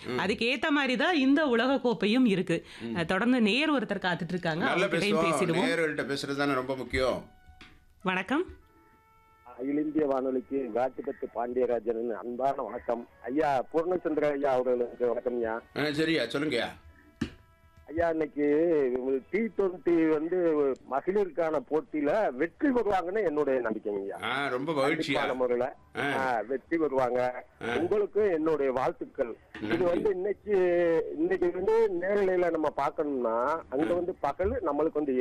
அதுக்கு ஏத்த மாதிரி தான் இந்த உலக கோப்பையும் இருக்கு அஹ், தொடர்ந்து நேர் ஒருத்தர் காத்துட்டு இருக்காங்க நல்லா அவங்ககிட்டயும் பேசுவோம் பேசிடுவோம் நேயர்கள்ட்ட பேசுறது தானே ரொம்ப முக்கியம் வணக்கம் அகில இந்திய வானொலிக்கு காட்டுப்பத்து பாண்டியராஜன் அன்பான வணக்கம் ஐயா பூர்ணச்சந்திர ஐயா அவர்களுக்கு வணக்கம் ஐயா ஆ, சரியா சொல்லுங்கய்யா ஐயா இன்னைக்கு டி டுவெண்ட்டி வந்து மகளிருக்கான போட்டியில வெற்றி பெறுவாங்கன்னு என்னுடைய நம்பிக்கைங்க ஐயா ஆ ரொம்ப மகிழ்ச்சியா கண்டிப்பான முறையில ஆ. ஆ, வெற்றி பெறுவாங்க உங்களுக்கு என்னுடைய வாழ்த்துக்கள் இது நன்றி. வந்து இன்னைக்கு இன்னைக்கு வந்து நேரலையில நம்ம பார்க்கணும்னா அங்க வந்து பகல் நம்மளுக்கு வந்து